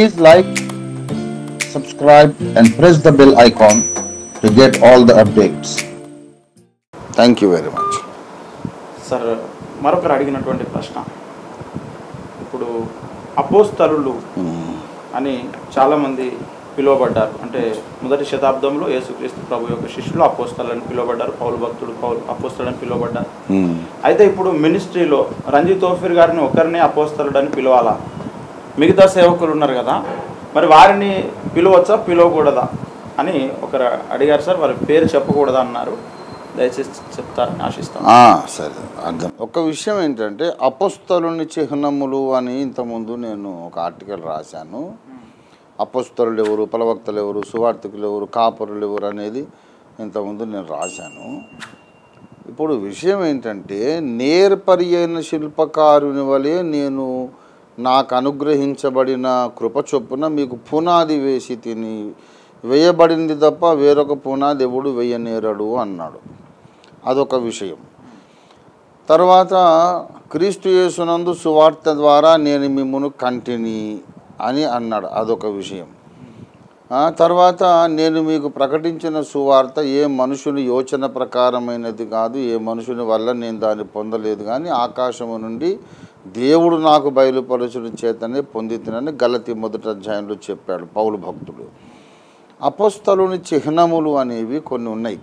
Please like, subscribe, and press the bell icon to get all the updates. Thank you very much. Sir మరొకరు అడిగినటువంటి ప్రశ్న ఇప్పుడు అపోస్తలులు అని చాలామంది పిలువబడ్డారు అంటే మొదటి శతాబ్దంలో యేసుక్రీస్తు ప్రభు యొక్క శిష్యులు అపోస్తలని పిలువబడ్డారు పౌలు భక్తుడు పౌలు అపోస్తలని పిలువబడ్డారు అయితే ఇప్పుడు మినిస్ట్రీలో రంజిత్ తోఫీర్ గారిని ఒకరిని అపోస్తలుడని పిలవాలా మిగతా సేవకులు ఉన్నారు కదా మరి వారిని పిలవచ్చా పిలవకూడదా అని ఒకరు అడిగారు సార్ వారి పేరు చెప్పకూడదా అన్నారు దయచేసి చెప్తారని ఆశిస్తాను ఆ, సరే అర్థం ఒక విషయం ఏంటంటే అపస్తులుని చిహ్నములు అని ఇంతకుముందు నేను ఒక ఆర్టికల్ రాశాను అపస్తులు ఎవరు ప్రవక్తలు ఎవరు సువార్థికులు ఎవరు కాపరులు ఎవరు అనేది ఇంతకుముందు నేను రాశాను ఇప్పుడు విషయం ఏంటంటే నేర్పరి అయిన శిల్పకారుని వలె నేను నాకు అనుగ్రహించబడిన కృప చొప్పున మీకు పునాది వేసి తిని వేయబడింది తప్ప వేరొక పునాది ఎవడు వేయనేరడు అన్నాడు అదొక విషయం తర్వాత క్రీస్తు యేసునందు సువార్త ద్వారా నేను మిమ్మును కంటిని అని అన్నాడు అదొక విషయం ఆ తర్వాత నేను మీకు ప్రకటించిన సువార్త ఏ మనుషుని యోచన ప్రకారమైనది కాదు ఏ మనుషుని వల్ల నేను దాన్ని పొందలేదు కానీ ఆకాశము నుండి దేవుడు నాకు బయలుపరచడం చేతనే పొందితినని గలతి మొదటి అధ్యాయంలో చెప్పాడు పౌలు భక్తుడు అపస్తలుని చిహ్నములు అనేవి కొన్ని ఉన్నాయి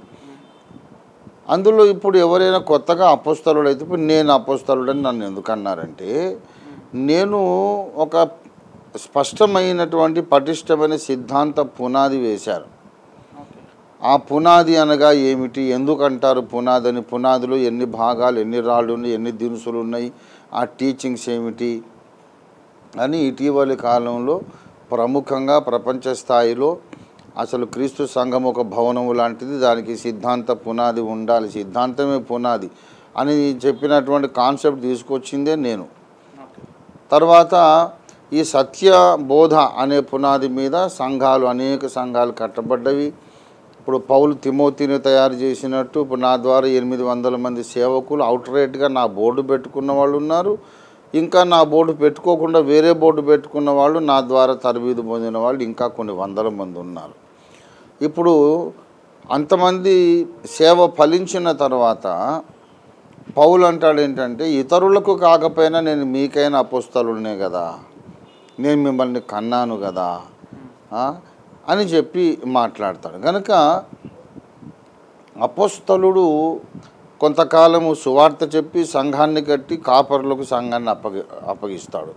అందులో ఇప్పుడు ఎవరైనా కొత్తగా అపస్తలుడు అయితే ఇప్పుడు నేను అపస్తలుడని నన్ను ఎందుకు అన్నారంటే నేను ఒక స్పష్టమైనటువంటి పటిష్టమైన సిద్ధాంత పునాది వేశాను ఆ పునాది అనగా ఏమిటి ఎందుకు అంటారు పునాది అని పునాదిలో ఎన్ని భాగాలు ఎన్ని రాళ్ళు ఉన్నాయి ఎన్ని దినుసులు ఉన్నాయి ఆ టీచింగ్స్ ఏమిటి అని ఇటీవలి కాలంలో ప్రముఖంగా ప్రపంచ స్థాయిలో అసలు క్రీస్తు సంఘం ఒక భవనము లాంటిది దానికి సిద్ధాంత పునాది ఉండాలి సిద్ధాంతమే పునాది అని చెప్పినటువంటి కాన్సెప్ట్ తీసుకొచ్చిందే నేను తర్వాత ఈ సత్య బోధ అనే పునాది మీద సంఘాలు అనేక సంఘాలు కట్టబడ్డవి ఇప్పుడు పౌలు తిమోతిని తయారు చేసినట్టు ఇప్పుడు నా ద్వారా ఎనిమిది వందల మంది సేవకులు అవుట్రేట్గా నా బోర్డు పెట్టుకున్న వాళ్ళు ఉన్నారు ఇంకా నా బోర్డు పెట్టుకోకుండా వేరే బోర్డు పెట్టుకున్న వాళ్ళు నా ద్వారా తరబీదు పొందిన వాళ్ళు ఇంకా కొన్ని వందల మంది ఉన్నారు ఇప్పుడు అంతమంది సేవ ఫలించిన తర్వాత పౌలు అంటాడు ఏంటంటే ఇతరులకు కాకపోయినా నేను మీకైనా అపోస్తలునే కదా నేను మిమ్మల్ని కన్నాను కదా ఆ? అని చెప్పి మాట్లాడతాడు కనుక అపోస్తలుడు కొంతకాలము సువార్త చెప్పి సంఘాన్ని కట్టి కాపరులకు సంఘాన్ని అప్పగి అప్పగిస్తాడు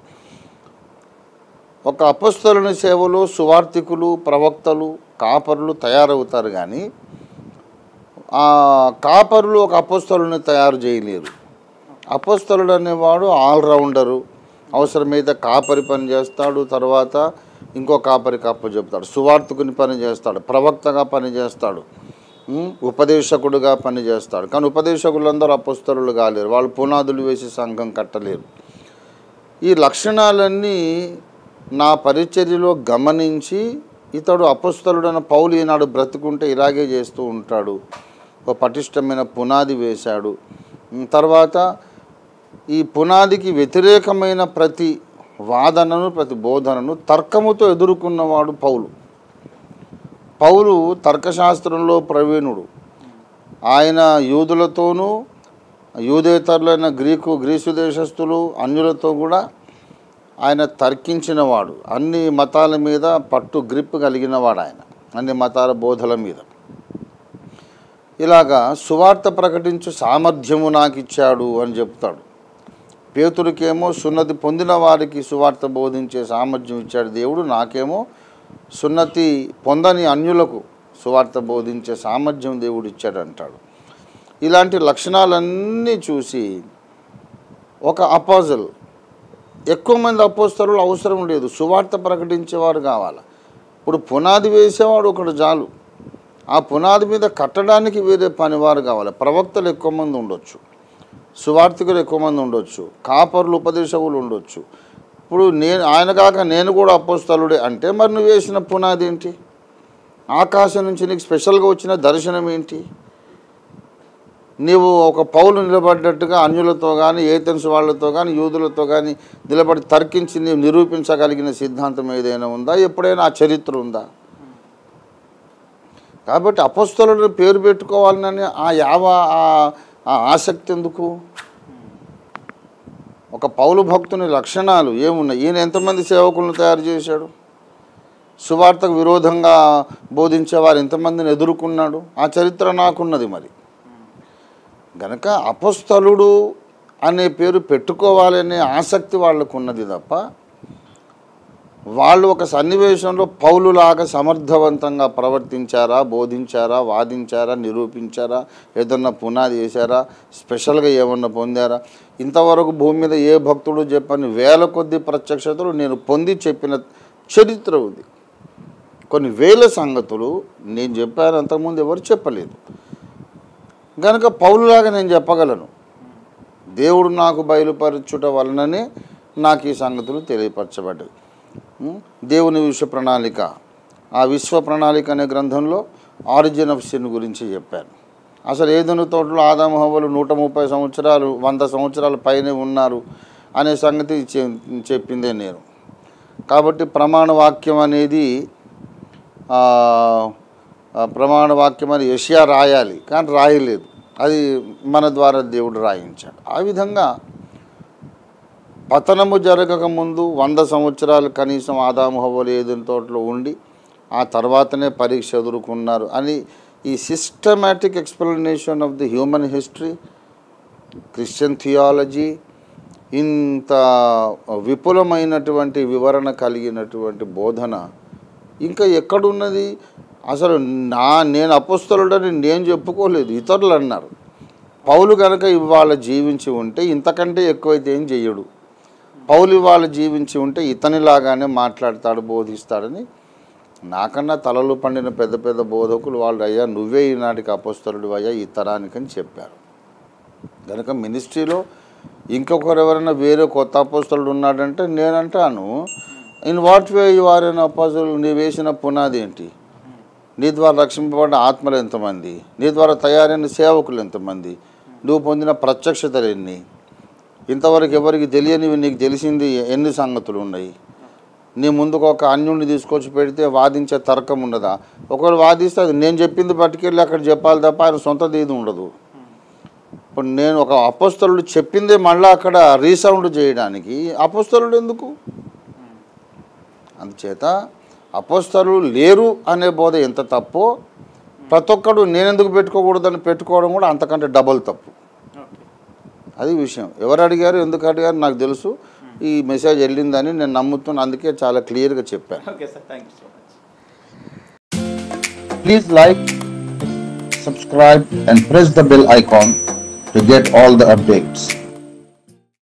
ఒక అపస్తులని సేవలో సువార్థికులు ప్రవక్తలు కాపరులు తయారవుతారు కానీ ఆ కాపరులు ఒక అపస్తులను తయారు చేయలేరు అపస్తులుడు అనేవాడు ఆల్రౌండరు అవసరమైతే కాపరి పని చేస్తాడు తర్వాత ఇంకో కాపరికి అప్పు చెప్తాడు సువార్థకుని పని చేస్తాడు ప్రవక్తగా పని చేస్తాడు ఉం? ఉపదేశకుడుగా పని చేస్తాడు కానీ ఉపదేశకులందరూ అపస్తులు కాలేరు వాళ్ళు పునాదులు వేసి సంఘం కట్టలేరు ఈ లక్షణాలన్నీ నా పరిచర్యలో గమనించి ఇతడు అపస్తులుడైన పౌలు ఈనాడు బ్రతుకుంటే ఇలాగే చేస్తూ ఉంటాడు ఒక పటిష్టమైన పునాది వేశాడు ఉం, తర్వాత ఈ పునాదికి వ్యతిరేకమైన ప్రతి వాదనను ప్రతి బోధనను తర్కముతో ఎదుర్కొన్నవాడు పౌలు పౌలు తర్కశాస్త్రంలో ప్రవీణుడు ఆయన యూదులతోనూ యూదేతరులైన గ్రీకు గ్రీసు దేశస్థులు అన్యులతో కూడా ఆయన తర్కించినవాడు అన్ని మతాల మీద పట్టు గ్రిప్ కలిగినవాడు ఆయన అన్ని మతాల బోధల మీద ఇలాగా సువార్త ప్రకటించు సామర్థ్యము నాకు ఇచ్చాడు అని చెప్తాడు పేతుడికేమో సున్నతి పొందిన వారికి సువార్త బోధించే సామర్థ్యం ఇచ్చాడు దేవుడు నాకేమో సున్నతి పొందని అన్యులకు సువార్త బోధించే సామర్థ్యం దేవుడు ఇచ్చాడు అంటాడు ఇలాంటి లక్షణాలన్నీ చూసి ఒక అపోజల్ ఎక్కువ మంది అపోస్తలు అవసరం లేదు సువార్త ప్రకటించేవారు కావాలి ఇప్పుడు పునాది వేసేవాడు ఒకడు చాలు ఆ పునాది మీద కట్టడానికి వేరే పనివారు కావాలి ప్రవక్తలు ఎక్కువ మంది ఉండొచ్చు సువార్థికులు ఎక్కువ మంది ఉండొచ్చు కాపర్లు ఉపదేశకులు ఉండొచ్చు ఇప్పుడు నేను ఆయన కాక నేను కూడా అపోస్తలుడే అంటే మరి నువ్వు వేసిన పునాది ఏంటి ఆకాశం నుంచి నీకు స్పెషల్గా వచ్చిన దర్శనం ఏంటి నీవు ఒక పౌలు నిలబడ్డట్టుగా అన్యులతో కానీ ఏతెన్స్ వాళ్ళతో కానీ యూదులతో కానీ నిలబడి తర్కించి నీవు నిరూపించగలిగిన సిద్ధాంతం ఏదైనా ఉందా ఎప్పుడైనా ఆ చరిత్ర ఉందా కాబట్టి అపస్తులను పేరు పెట్టుకోవాలని ఆ యావ ఆ- ఆ ఆసక్తి ఎందుకు ఒక పౌలు భక్తుని లక్షణాలు ఏమున్నాయి ఈయన ఎంతమంది సేవకులను తయారు చేశాడు సువార్తకు విరోధంగా బోధించేవారు ఎంతమందిని ఎదుర్కొన్నాడు ఆ చరిత్ర నాకున్నది మరి గనక అపస్థలుడు అనే పేరు పెట్టుకోవాలనే ఆసక్తి వాళ్ళకు ఉన్నది తప్ప వాళ్ళు ఒక సన్నివేశంలో పౌలులాగా సమర్థవంతంగా ప్రవర్తించారా బోధించారా వాదించారా నిరూపించారా ఏదన్నా పునాది వేశారా స్పెషల్గా ఏమన్నా పొందారా ఇంతవరకు భూమి మీద ఏ భక్తుడు చెప్పని వేల కొద్ది ప్రత్యక్షతలు నేను పొంది చెప్పిన చరిత్ర ఉంది కొన్ని వేల సంగతులు నేను చెప్పాను అంతకుముందు ఎవరు చెప్పలేదు గనుక పౌలులాగా నేను చెప్పగలను దేవుడు నాకు బయలుపరచుట వలననే నాకు ఈ సంగతులు తెలియపరచబడ్డాయి ఉం? దేవుని విశ్వ ప్రణాళిక ఆ విశ్వ ప్రణాళిక అనే గ్రంథంలో ఆరిజిన్ ఆఫ్ సిన్ గురించి చెప్పాను అసలు ఏదైనా తోటలో ఆదాము హవ్వలు నూట ముప్పై సంవత్సరాలు వంద సంవత్సరాల పైనే ఉన్నారు అనే సంగతి చె- చెప్పిందే నేను కాబట్టి ప్రమాణ వాక్యం అనేది ఆ, ఆ ప్రమాణ వాక్యం అని యషియా రాయాలి కానీ రాయలేదు అది మన ద్వారా దేవుడు రాయించాడు ఆ విధంగా పతనము జరగక ముందు వంద సంవత్సరాలు కనీసం ఆదాము హవ్వలు ఏదైనా తోటలో ఉండి ఆ తర్వాతనే పరీక్ష ఎదుర్కొన్నారు అని ఈ systematic explanation of the human history Christian theology ఇంత విపులమైనటువంటి వివరణ కలిగినటువంటి బోధన ఇంకా ఎక్కడున్నది అసలు నా నేను అపుస్తలుడని నేను చెప్పుకోలేదు ఇతరులు అన్నారు పౌలు కనుక ఇవాళ జీవించి ఉంటే ఇంతకంటే ఎక్కువైతే ఏం చెయ్యడు పౌలు ఇవాళ జీవించి ఉంటే ఇతనిలాగానే మాట్లాడతాడు బోధిస్తాడని నాకన్నా తలలు పండిన పెద్ద పెద్ద బోధకులు వాళ్ళు అయ్యా నువ్వే ఈనాటికి అపస్తలుడు అయ్యా ఈ తరానికని చెప్పారు కనుక మినిస్ట్రీలో ఇంకొకరు ఎవరైనా వేరే కొత్త అపోస్తలుడు ఉన్నాడంటే నేనంటాను in what way you are an apostle నీ వేసిన పునాది ఏంటి నీ ద్వారా రక్షింపబడిన ఆత్మలు ఎంతమంది నీ ద్వారా తయారైన సేవకులు ఎంతమంది నువ్వు పొందిన ప్రత్యక్షతలు ఎన్ని ఇంతవరకు ఎవరికి తెలియనివి నీకు తెలిసింది ఎన్ని సంగతులు ఉన్నాయి నీ ముందుకు ఒక అన్యుడిని తీసుకొచ్చి పెడితే వాదించే తర్కం ఉండదా ఒకరు వాదిస్తే అది నేను చెప్పింది పట్టుకెళ్ళి అక్కడ చెప్పాలి తప్ప ఆయన సొంతది ఇది ఉండదు ఇప్పుడు నేను ఒక అపస్తలుడు చెప్పిందే మళ్ళీ అక్కడ రీసౌండ్ చేయడానికి అపస్తలుడు ఎందుకు అందుచేత అపస్తలు లేరు అనే బోధ ఎంత తప్పో ప్రతి ఒక్కడు నేనెందుకు పెట్టుకోకూడదని పెట్టుకోవడం కూడా అంతకంటే డబల్ తప్పు ఓకే అది విషయం ఎవరు అడిగారు ఎందుకు అడిగారు నాకు తెలుసు ఈ మెసేజ్ వెళ్ళిందని నేను నమ్ముతున్నా అందుకే చాలా క్లియర్గా చెప్పాను okay sir thank you so much Please like, subscribe and press the bell icon to get all the updates.